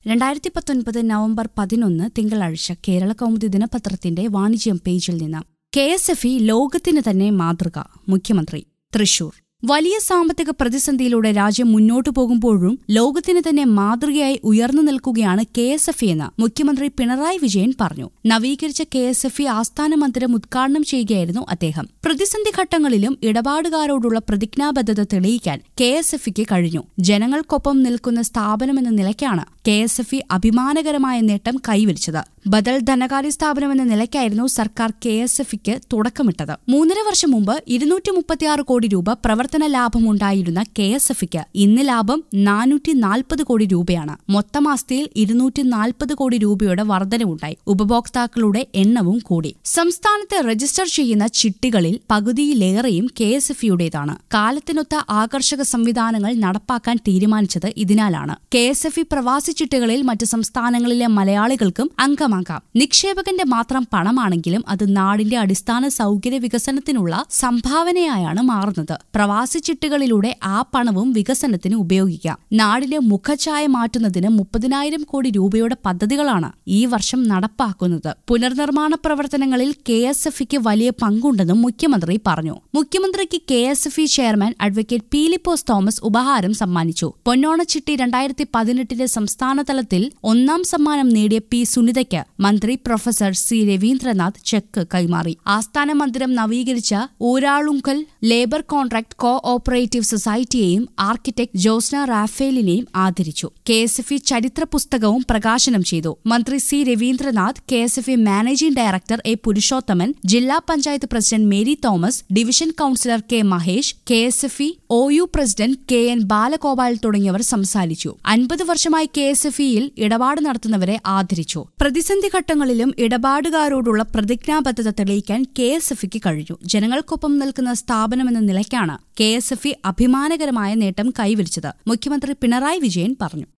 രണ്ടായിരത്തി പത്തൊൻപത് നവംബർ പതിനൊന്ന് തിങ്കളാഴ്ച കേരള കൗമുദി ദിനപത്രത്തിന്റെ വാണിജ്യം പേജിൽ നിന്ന് കെ എസ് എഫ് ഇ ലോകത്തിന് തന്നെ മാതൃക മുഖ്യമന്ത്രി തൃശൂർ വലിയ സാമ്പത്തിക പ്രതിസന്ധിയിലൂടെ രാജ്യം മുന്നോട്ടു പോകുമ്പോഴും ലോകത്തിന് തന്നെ മാതൃകയായി ഉയർന്നു നിൽക്കുകയാണ് കെ എസ് എഫ് ഇ എന്ന് മുഖ്യമന്ത്രി പിണറായി വിജയൻ പറഞ്ഞു നവീകരിച്ച കെ എസ് എഫ് ഇ ആസ്ഥാന മന്ദിരം ഉദ്ഘാടനം ചെയ്യുകയായിരുന്നു അദ്ദേഹം പ്രതിസന്ധി ഘട്ടങ്ങളിലും ഇടപാടുകാരോടുള്ള പ്രതിജ്ഞാബദ്ധത തെളിയിക്കാൻ കെ എസ് എഫ് ഇക്ക് കഴിഞ്ഞു ജനങ്ങൾക്കൊപ്പം നിൽക്കുന്ന സ്ഥാപനമെന്ന നിലയ്ക്കാണ് കെ എസ് എഫ് ഇ അഭിമാനകരമായ നേട്ടം കൈവരിച്ചത് ബദൽ ധനകാര്യ സ്ഥാപനമെന്ന നിലയ്ക്കായിരുന്നു സർക്കാർ കെ എസ് എഫ് ഇക്ക് തുടക്കമിട്ടത് മൂന്നര വർഷം മുമ്പ് ഇരുന്നൂറ്റി മുപ്പത്തിയാറ് കോടി രൂപ പ്രവർത്തന ലാഭമുണ്ടായിരുന്ന കെ എസ് എഫ് ഇക്ക് ഇന്ന് ലാഭം നാനൂറ്റി നാൽപ്പത് കോടി രൂപയാണ് മൊത്തം ആസ്തിയിൽ ഇരുന്നൂറ്റി നാൽപ്പത് കോടി രൂപയുടെ വർധനവുണ്ടായി ഉപഭോക്താക്കളുടെ എണ്ണവും കൂടി സംസ്ഥാനത്ത് രജിസ്റ്റർ ചെയ്യുന്ന ചിട്ടികളിൽ പകുതിയിലേറെയും കെ എസ് എഫ് ഇയുടേതാണ് കാലത്തിനൊത്ത ആകർഷക സംവിധാനങ്ങൾ നടപ്പാക്കാൻ തീരുമാനിച്ചത് ഇതിനാലാണ് കെ എസ് എഫ് ഇ പ്രവാസി ചിട്ടികളിൽ മറ്റ് സംസ്ഥാനങ്ങളിലെ മലയാളികൾക്കും അംഗമാകാം നിക്ഷേപകന്റെ മാത്രം പണമാണെങ്കിലും അത് നാടിന്റെ അടിസ്ഥാന സൗകര്യ വികസനത്തിനുള്ള സംഭാവനയായാണ് മാറുന്നത് പ്രവാസി ചിട്ടികളിലൂടെ ആ പണവും വികസനത്തിന് ഉപയോഗിക്കാം നാടിന്റെ മുഖഛായ മാറ്റുന്നതിന് മുപ്പതിനായിരം കോടി രൂപയുടെ പദ്ധതികളാണ് ഈ വർഷം നടപ്പാക്കുന്നത് പുനർനിർമ്മാണ പ്രവർത്തനങ്ങളിൽ കെ എസ് എഫ് ഇക്ക് വലിയ പങ്കുണ്ടെന്നും മുഖ്യമന്ത്രി പറഞ്ഞു മുഖ്യമന്ത്രിക്ക് K S F E chairman advocate Peelipose Thomas ഉപഹാരം സമ്മാനിച്ചു പൊന്നോണച്ചിട്ടി രണ്ടായിരത്തി പതിനെട്ടിലെ സംസ്ഥാന തലത്തിൽ ഒന്നാം സമ്മാനം നേടിയ പി സുനിതയ്ക്ക് മന്ത്രി പ്രൊഫസർ സി രവീന്ദ്രനാഥ് ചെക്ക് കൈമാറി ആസ്ഥാന മന്ദിരം നവീകരിച്ച Uralungal labour contract cooperative സൊസൈറ്റിയെയും ആർക്കിടെക്ട് ജോസ്ന റാഫേലിനെയും ആദരിച്ചു കെ എസ് എഫ് ഇ ചരിത്ര പുസ്തകവും പ്രകാശനം ചെയ്തു മന്ത്രി C Ravindranath K S F E managing director A Purushothaman ജില്ലാ panchayat president Mary Thomas division councillor K Mahesh K S F E O U president K N Balagopal തുടങ്ങിയവർ സംസാരിച്ചു അൻപത് വർഷമായി കെ എസ് എഫ് ഇയിൽ ഇടപാട് നടത്തുന്നവരെ ആദരിച്ചു പ്രതിസന്ധി ഘട്ടങ്ങളിലും ഇടപാടുകാരോടുള്ള പ്രതിജ്ഞാബദ്ധത തെളിയിക്കാൻ കെ എസ് എഫ് ഇക്ക് കഴിഞ്ഞു ജനങ്ങൾക്കൊപ്പം നിൽക്കുന്ന സ്ഥാപനമെന്ന നിലയ്ക്കാണ് കെ എസ് എഫ് ഇ അഭിമാനകരമായ നേട്ടം കൈവരിച്ചത് മുഖ്യമന്ത്രി പിണറായി വിജയൻ പറഞ്ഞു